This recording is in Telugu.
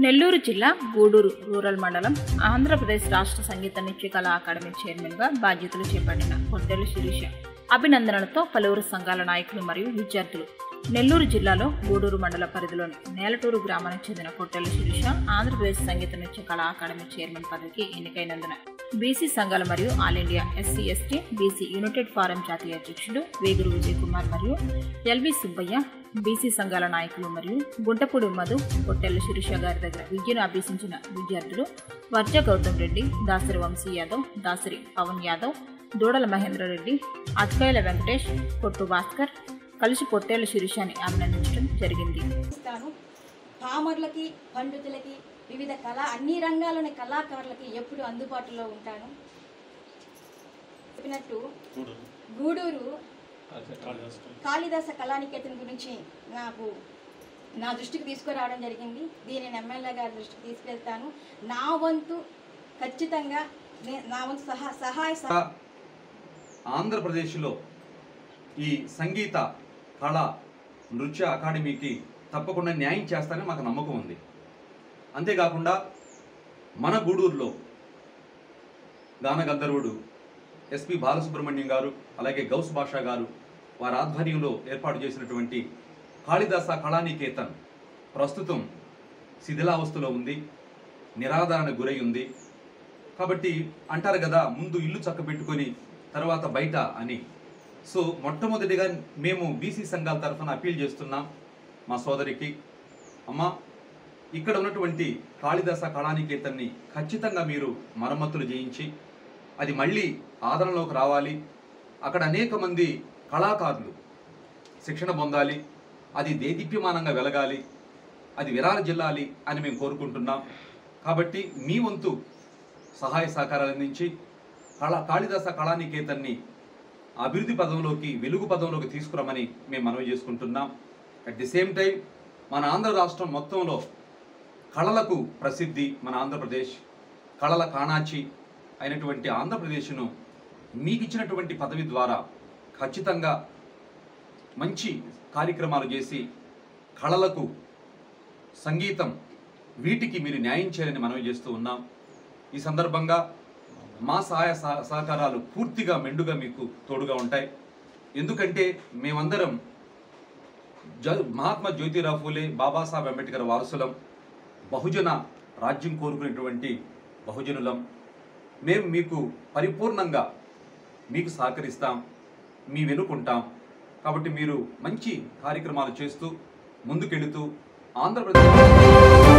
నెల్లూరు జిల్లా గూడూరు రూరల్ మండలం ఆంధ్రప్రదేశ్ రాష్ట్ర సంగీత నృత్య కళా అకాడమీ చైర్మన్గా బాధ్యతలు చేపట్టిన పొట్టెల శిరీష అభినందనలతో పలువురు సంఘాల నాయకులు మరియు విద్యార్థులు నెల్లూరు జిల్లాలో గూడూరు మండల పరిధిలోని నేలటూరు గ్రామానికి చెందిన పొట్టెల శిరీష ఆంధ్రప్రదేశ్ సంగీత నృత్య కళా అకాడమీ చైర్మన్ పదవికి ఎన్నికైనందున బీసీ సంఘాల మరియు all India SC ST BC united forum జాతీయ అధ్యక్షుడు వేగురు విజయ్ కుమార్ మరియు ఎల్వి సుబ్బయ్య బీసీ సంఘాల నాయకులు మరియు గుంటపూడి మధు పొట్టెల్ల శిరీష గారి దగ్గర విద్యను అభ్యసించిన విద్యార్థులు వర్జ గౌతమ్ రెడ్డి దాసరి వంశీ యాదవ్ దాసరి పవన్ యాదవ్ దూడల మహేంద్రరెడ్డి అత్కాయల వెంకటేష్ పొట్టు భాస్కర్ కలిసి పొట్టేళ్ల శిరీషాని అభినందించడం జరిగింది ఇస్తాను పామర్లకి పండితులకి వివిధ కళా అన్ని రంగాల్లోని కళాకారులకి ఎప్పుడు అందుబాటులో ఉంటాను చెప్పినట్టు గూడూరు కాళిదాస కళానికేతన్ గురించి నాకు నా దృష్టికి తీసుకురావడం జరిగింది దీనిని ఎమ్మెల్యే గారి దృష్టికి తీసుకెళ్తాను నా వంతు ఖచ్చితంగా నే- నా వంతు సహా సహాయ సహ ఆంధ్రప్రదేశ్లో ఈ సంగీత కళ నృత్య అకాడమీకి తప్పకుండా న్యాయం చేస్తానని మాకు నమ్మకం ఉంది అంతేకాకుండా మన గూడూరులో గాన గంధర్వుడు ఎస్పి బాలసుబ్రహ్మణ్యం గారు అలాగే గౌస్ బాషా గారు వారి ఆధ్వర్యంలో ఏర్పాటు చేసినటువంటి కాళిదాస కళానికేతన్ ప్రస్తుతం శిథిలావస్థలో ఉంది నిరాదరణ గురై ఉంది కాబట్టి అంటారు కదా ముందు ఇల్లు చక్కబెట్టుకొని తర్వాత బయట అని సో మొట్టమొదటిగా మేము బీసీ సంఘాల తరఫున అప్పీల్ చేస్తున్నాం మా సోదరికి అమ్మ ఇక్కడ ఉన్నటువంటి కాళిదాస కళానికేతన్ని ఖచ్చితంగా మీరు మరమ్మతులు చేయించి అది మళ్ళీ ఆదరణలోకి రావాలి అక్కడ అనేక మంది కళాకారులు శిక్షణ పొందాలి అది దేదీప్యమానంగా వెలగాలి అది విరాల జిల్లాలి అని మేము కోరుకుంటున్నాం కాబట్టి మీ వంతు సహాయ సహకారాలు అందించి కళా కాళిదాస కళానికేతన్ని అభివృద్ధి పదంలోకి వెలుగు పదంలోకి తీసుకురమని మేము మనవి చేసుకుంటున్నాం అట్ ది సేమ్ టైం మన ఆంధ్ర రాష్ట్రం మొత్తంలో కళలకు ప్రసిద్ధి మన ఆంధ్రప్రదేశ్ కళల కాణాచి అయినటువంటి ఆంధ్రప్రదేశ్ను మీకు ఇచ్చినటువంటి పదవి ద్వారా ఖచ్చితంగా మంచి కార్యక్రమాలు చేసి కళలకు సంగీతం వీటికి మీరు న్యాయం చేయాలని మనవి చేస్తూ ఉన్నాం ఈ సందర్భంగా మా సహాయ సహ- సహకారాలు పూర్తిగా మెండుగా మీకు తోడుగా ఉంటాయి ఎందుకంటే మేమందరం జ మహాత్మా జ్యోతిరావు ఫూలే బాబాసాహెబ్ అంబేద్కర్ వారసులం బహుజన రాజ్యం కోరుకునేటువంటి బహుజనులం మేము మీకు పరిపూర్ణంగా మీకు సహకరిస్తాం మీ వెనుకుంటాం కాబట్టి మీరు మంచి కార్యక్రమాలు చేస్తూ ముందుకెళుతూ ఆంధ్రప్రదేశ్